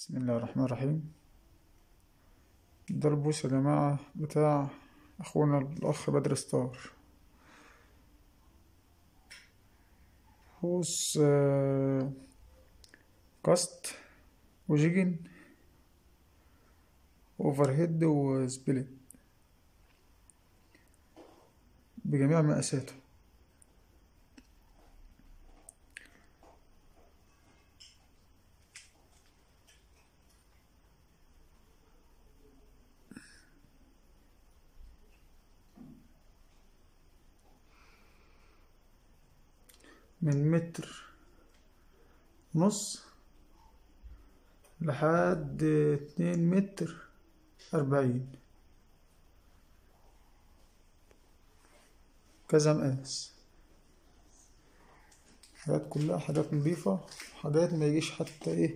بسم الله الرحمن الرحيم ده البوس يا جماعة بتاع أخونا الأخ بدر ستار بوس آه، كاست وجيجن اوفر هيد وسبليت بجميع مقاساته من متر نص لحد اتنين متر أربعين كذا مقاس حاجات كلها حاجات نظيفة حاجات ما يجيش حتى ايه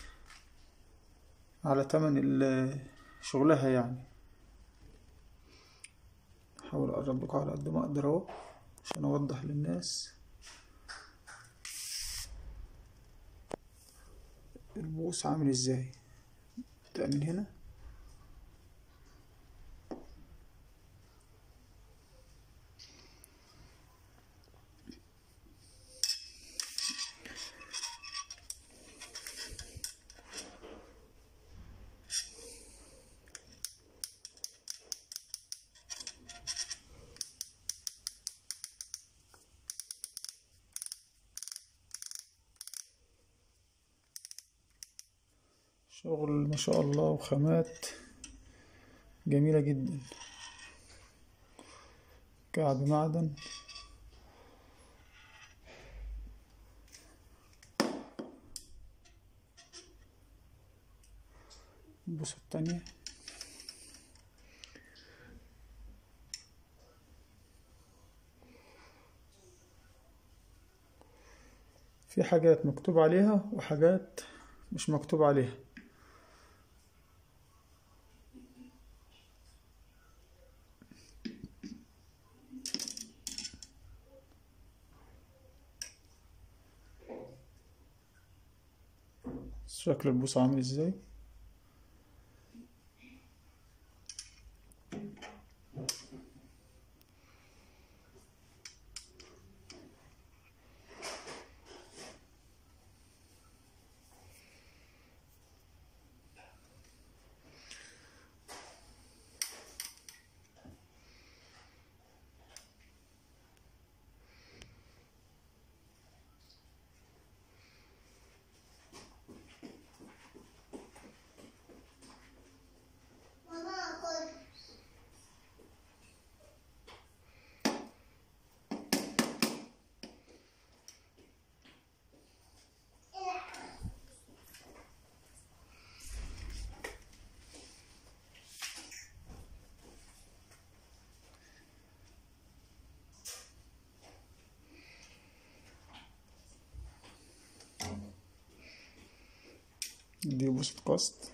على تمن ال- شغلها يعني احاول اقرب لكم على قد ما اقدر اهو عشان اوضح للناس البوص عامل ازاي نبدأ من هنا شغل ما شاء الله وخامات جميلة جدا كعب معدن البوصة التانية في حاجات مكتوب عليها وحاجات مش مكتوب عليها شكل البوصة عامل ازاي دي بوصة قسط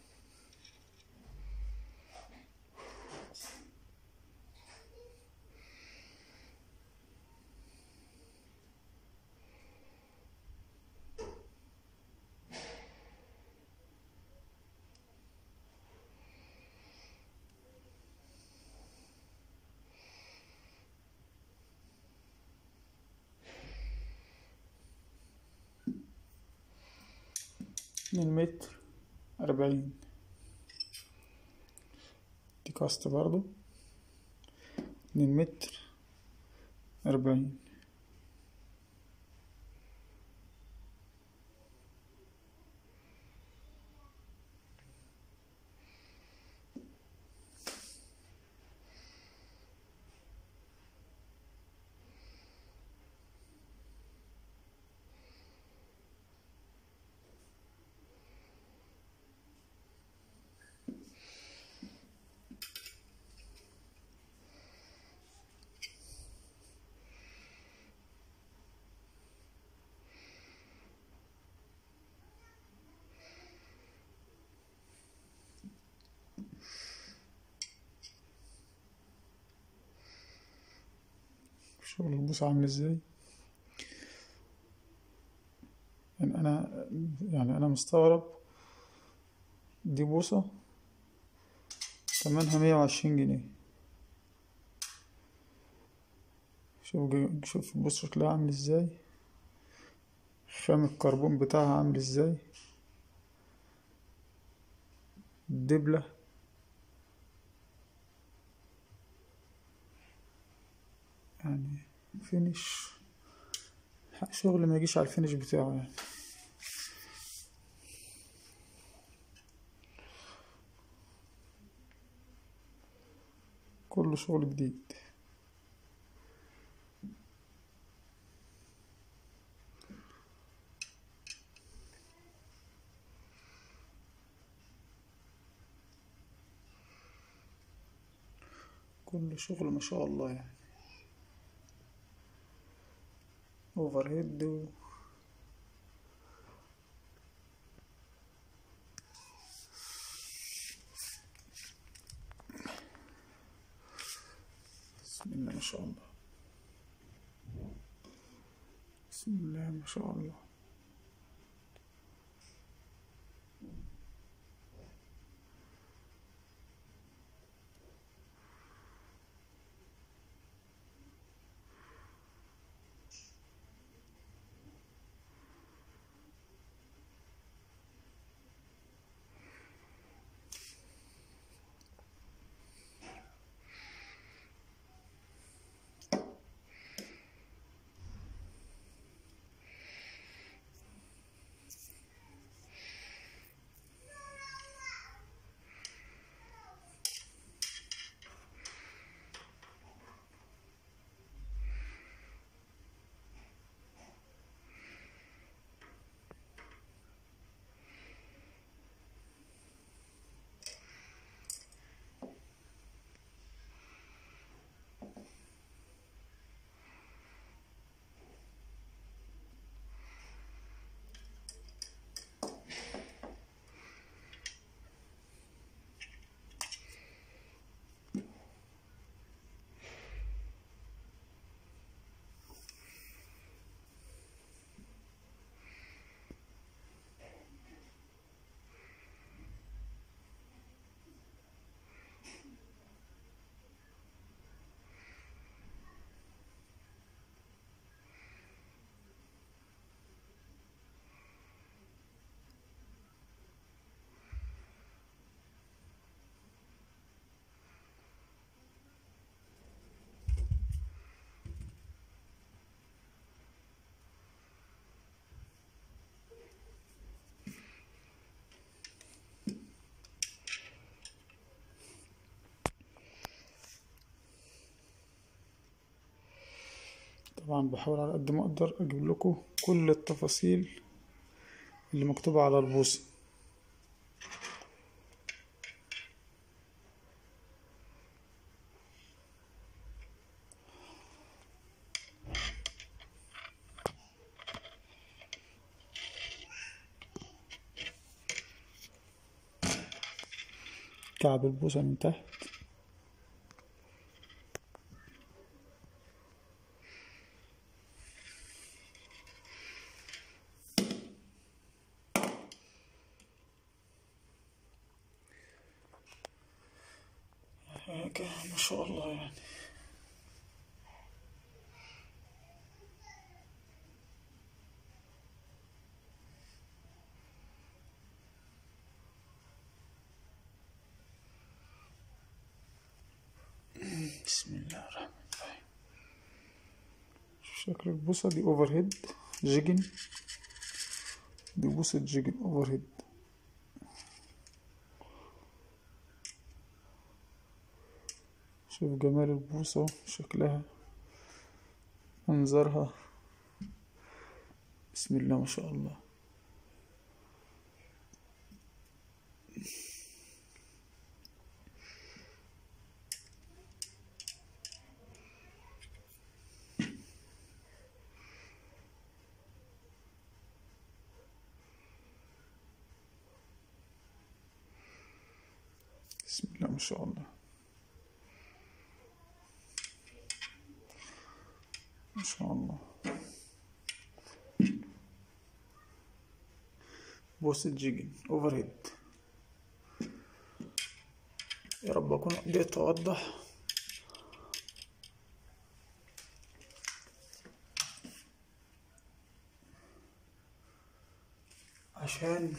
اتنين متر أربعين دي كاست برضو اتنين متر أربعين شغل البوصة عامل ازاي يعني انا يعني انا مستغرب دي بوصة تمنها مية وعشرين جنيه شوف جا- شوف بص شكلها عامل ازاي خام الكربون بتاعها عامل ازاي الدبلة يعني فينش شغل ما يجيش على الفينش بتاعه يعني كله شغل جديد كل شغل ما شاء الله يعني اوفر هيد و... بسم الله ما شاء الله بسم الله ما شاء الله طبعا بحاول على قد ما اقدر اجيب لكم كل التفاصيل اللي مكتوبة على البوصة كعب البوصة من تحت حاجة ما شاء الله يعني بسم الله الرحمن الرحيم شكل البوصة دي اوفر هيد جيجن دي بوصة جيجن اوفر هيد شوف جمال البوصة شكلها منظرها بسم الله ما شاء الله بسم الله ما شاء الله ما شاء الله بوصة جيجن اوفر هيد يا رب اكون قدرت اوضح عشان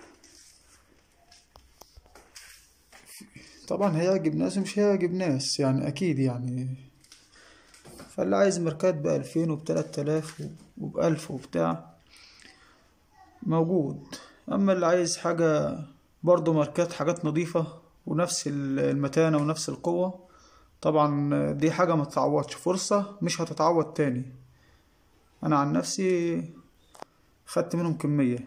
طبعا هيعجب ناس ومش هيعجب ناس يعني اكيد يعني فاللي عايز ماركات بألفين وبتلات آلاف وبألف وبتاع موجود أما اللي عايز حاجة برضه ماركات حاجات نظيفة ونفس المتانة ونفس القوة طبعا دي حاجة ما تتعوضش فرصة مش هتتعوض تاني أنا عن نفسي خدت منهم كمية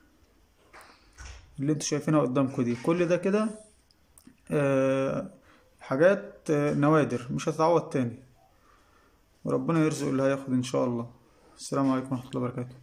اللي انتوا شايفينها قدامكم دي كل ده كده آه، حاجات آه، نوادر مش هتتعوض تاني وربنا يرزق اللي هياخد ان شاء الله السلام عليكم ورحمة الله وبركاته